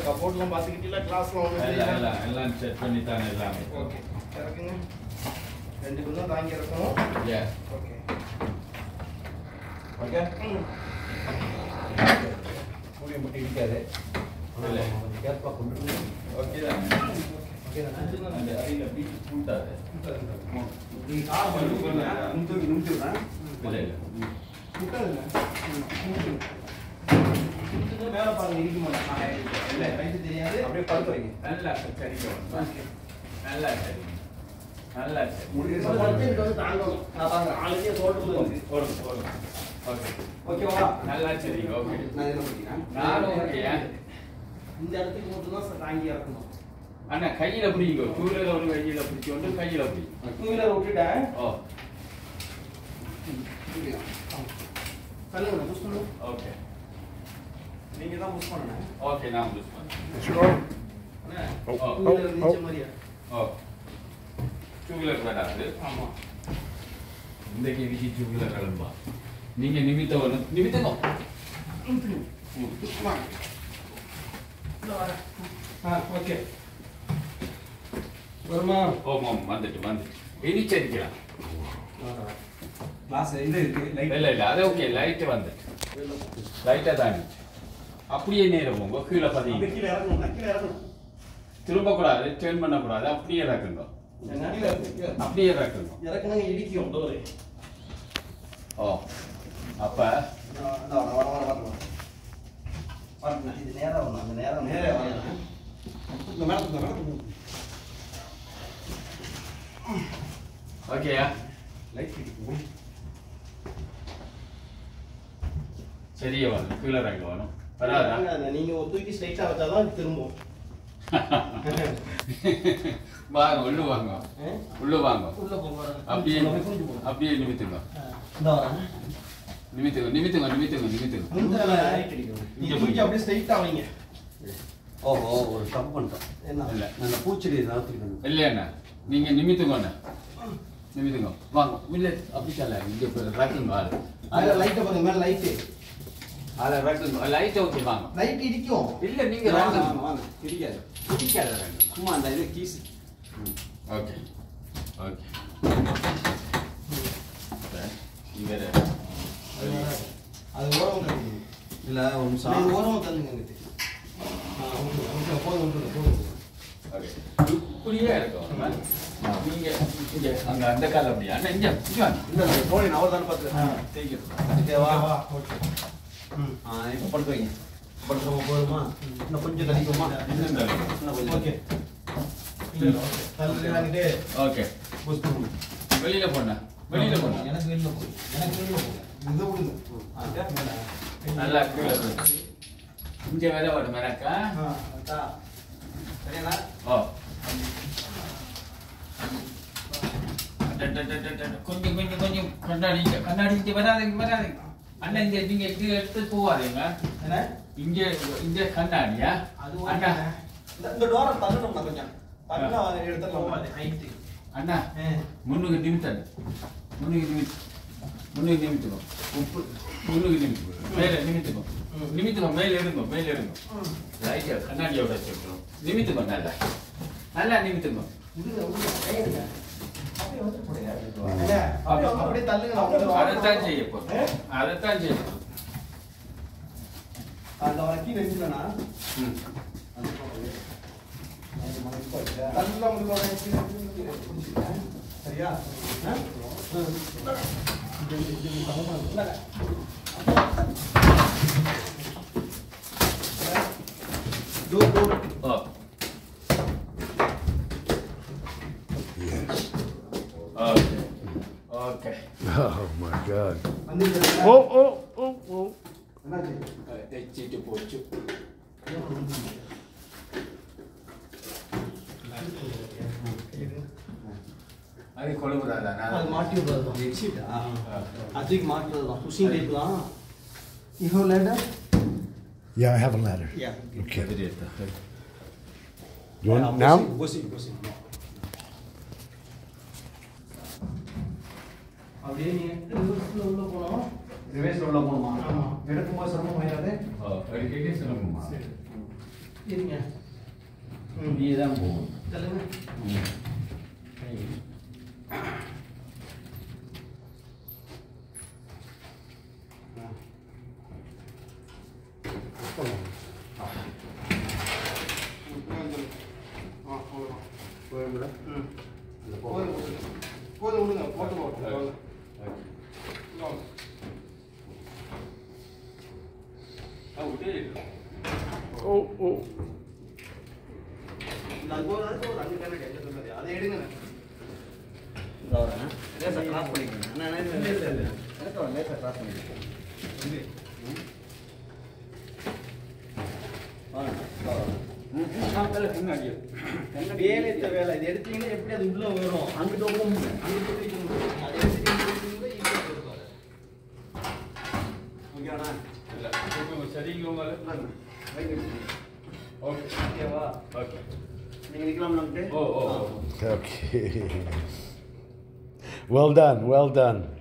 கபோர்ட்லாம் பார்த்துக்கிட்டீங்களா கிளாஸ்லாம் ஒன்றும் எல்லாம் தெரியல எல்லாம் எல்லாம் செட் பண்ணி தானே எல்லாமே ஓகே இறக்குங்க ரெண்டு பேரும் தாங்கி இறக்கணும் ஏ ஓகே ஓகே கூடிய மட்டும் இடிக்காது இல்லை. கொஞ்சம் கேர்ஃபுல்லாக கொண்டு ஓகே தான் அந்த அடியில் பீச்சு கூட்டாது தூக்கி நிமித்தி விடுறேன் இல்லை இல்லை மேலே பாருங்க இடிக்க மாட்டேன் இல்லை ரைட்டு தெரியாது அப்படியே படுக்க வைங்க நல்லா சரி நல்லா சரி நல்லா சரி இப்போ படுத்து இது வந்து தாங்கணும் நான் பாருங்க ஆளுக்கே தோட்டத்தில் இருக்கு போடுங்க போடுங்க ஓகே ஓகேவா நல்லா சரி ஓகே நான் இதில் முடிக்கிறேன் நானும் ஓகே இந்த இடத்துக்கு மட்டும் தான் தாங்கி இறக்கணும் அண்ணா கையில பிடிங்க டூ வீலர் ஒரு கையில பிடிச்சி கொண்டு கையில பிடிங்க டூ வீலர் விட்டுட்டேன் ஓ தள்ளுங்க புஷ் பண்ணுங்க ஓகே நீங்கள் தான் புஷ் பண்ணணும் ஓகே நான் புஷ் பண்ணேன் அண்ணா ஓ டூ வீலர் நிச்சய மாதிரியா ஓ டூ வீலர் வராது ஆமா இந்த கேவிக்கு டூ வீலர் கிளம்பா நீங்க நிமித்த ஒன்று நிமித்தங்க ஆ ஓகே வருமா ஓமாம் வந்துட்டு வந்துட்டு இனிச்சரிக்கலாம் கிளாஸ் இது இருக்கு லைட் இல்ல இல்ல அது ஓகே லைட் வந்துட்டு லைட்டா தான் அப்படியே நேரம் போங்க கீழே பதிங்க கீழே இறக்கணும் கீழே இறக்கணும் திரும்ப கூடாது டேர்ன் பண்ண கூடாது அப்படியே இறக்குங்க கீழே இருக்கு. அப்படியே இறக்குங்க இறக்குனாங்க இடிக்கும் டோரு ஓ அப்ப வர வர வர வர வரணும் இது நேரா வரணும் அந்த நேரம் நேரே வரணும் இந்த மேலே இந்த மேலே ஓகேயா லைட் இடிக்கும் சரியா வரும் கீழே இறங்க வரும் வராதா வராதா நீங்க ஒரு தூக்கி ஸ்ட்ரைட்டா வச்சாதான் திரும்பும் வாங்க உள்ள வாங்க ஆ? உள்ள வாங்க உள்ள போங்க அப்படியே புரிஞ்சு போகும் அப்படியே நிமித்துங்க இந்த வரேன் நிமித்துங்க நிமித்துங்க நிமித்துங்க நிமித்துங்க முந்திர நீ தூக்கி அப்படியே ஸ்ட்ரைட்டா வைங்க ஓஹோ ஒரு தப்பு பண்ணிட்டோம் என்ன இல்ல நான் பூச்செடி நகர்த்திக்கணும் இல்லையாண்ணா நீங்க நிமித்துங்க அண்ணா நிமித்துங்க வாங்க இல்ல அப்படி சொல்ல இங்க ரக்குங்க ஆளு மேல லைட்டை பாருங்க மேல லைட்டு ஆளை ரக்குங்க லைட் ஓகே வாங்க லைட் இடிக்கும் இல்ல நீங்க வாங்க வாங்க ரக்குங்க வாங்க பிடிக்காது பிடிக்காத ரக்குங்க சும்மா அந்த இது கீஸ் ஓகே ஓகே இங்க அது ஓரம் தள்ளுங்க இல்லை ஒரு நீங்க நிமிஷம் ஓரமா தள்ளுங்க அங்கிட்டு. ஆ, விட்டுருங்க, விட்டுருங்க, போதும், விட்டுருங்க, போதும். ஓகே இப்படியே இருக்கும் நீங்க இங்க அங்க அந்த கால அப்படியா அண்ணா இங்க இங்க வாங்க. இல்லை இல்லை போய் நான் அவர் தானே ஆ. பார்த்து தேய்க்கிறேன் ஓகேவா? ஓகே. ம். ஆ இப்போ படுத்து வைங்க படுத்துறோமா போதுமா இன்னும் கொஞ்சம் தள்ளிக்குமா இன்னும் தள்ளி. இன்னும் கொஞ்சம் ஓகே. இல்ல, இல்ல, ஓகே. தள்ளுறாங்கிட்டு ஓகே push பண்ணுங்க. வெளியில போண்ணா வெளியில போண்ணா எனக்கு வெளியில போகுது. எனக்கு வெளியில போகுது. இதை விடுங்க. நல்லா கீழே போடு. இங்க வேற வரும் மேனக்கா ஆ, அதான். சரியாண்ணா? ஓ அட, அட, அட, அட, அட. கொஞ்சம் கொஞ்சம் கொஞ்சம் கண்ணாடி இங்க கண்ணாடி இங்க வராதீங்க வராதீங்க அண்ணா இங்க நீங்க இங்க எடுத்து போவாதீங்க என்ன? இங்க இங்க கண்ணாடியா அது அண்ணா ஓகே. இந்த- இந்த டோரை தள்ளணும்னா கொஞ்சம். தள்ளினா எடுத்துடலாம். அது height. அண்ணா ஆ. முன்னுக்கு நிமித்தம் முன்னுக்கு நிமித்து முன்னுக்கு நிமித்துக்கோ உப்பு முன்னுக்கு நிமித்து மேல நிமித்துக்கோ ம். நிமித்துக்கோ மேல இருங்கோ மேல இருங்கோ ம். லைட்டா கண்ணாடியோட வச்சுருக்கோம் நிமித்துக்கோ நல்லா நல்லா நிமித்துக்கோ விடுங்க, விடுங்க. கை எடுங்க. அப்படியே வந்துட்டு போடுங்க. என்ன? அப்படியே அப்படியே தள்ளுங்க. நான் வந்து அதைத்தான் செய்ய போறோம் அதைத்தான் செய்ய போறோம் அந்த வரைக்கும் வச்சுலண்ணா ம். தள்ளுல முடியல. கீழே கீழே பிடிச்சிக்கிறேன். சரியா? ஆ? Do, do. Oh okay okay Oh my God. வந்துருக்கா? Oh, oh, oh, oh. என்னாச்சு? தைச்சிட்டு போச்சு அது கொழுவுறாதா அது மாட்டி விடுறதுதான். எக்ஸிட்டா அதுக்கு மாட்டுறதுதான். pushing tape தான். You have ladder? Yeah, I have a ladder. Yeah. Okay. Okay. You want now? Kosi Kosi அப்படியே நீங்க reverse ல உள்ள போனோம். ரிவேஸ்ல உள்ள போகணுமா ஆமா. எடுக்கும்போது சிரமம் ஆயிடாது ஓ, அடிக்கடி சொல்லணுமா? இருங்க நீ தான் போகும் தள்ளுங்க போயிடும்ல? இந்த போ. போதும் போதும் விடுங்க போட்டு போட்டு Oh, oh. அது போதும் அது போதும் அங்கே கண்ணாடி அங்கே சொல்லாது அதை எடுங்க இதோ வரேன். லேசா cross பண்ணிக்கோங்க. அண்ணா, அண்ணா, இல்ல, இல்ல, இல்ல. எனக்கு ஒரு லேசா cross பண்ணிக்கோங்க. ம். வாங்க, இதோ வரேன். ம், ம், காமிக்கல, பின்னாடி. பின்னாடி. வேலை இந்த வேலை இது எடுத்தீங்கன்னா எப்படி அது உள்ள வரும் அங்கிட்டு போக முடியும். அங்கே போய் வைக்க முடியும் அதை எடுத்துட்டு இங்க வச்சீங்கன்னா ஈஸியா இருக்கும் அது. ஓகேவாண்ணா? சரிங்க உங்களை இந்தாங்க. வைங்க. ஓகே ஓகேவா? ஓகே நீங்க நிக்கலாம் நமக்கு ஓ, ஓ, ஓ. Okay. Well done, well done.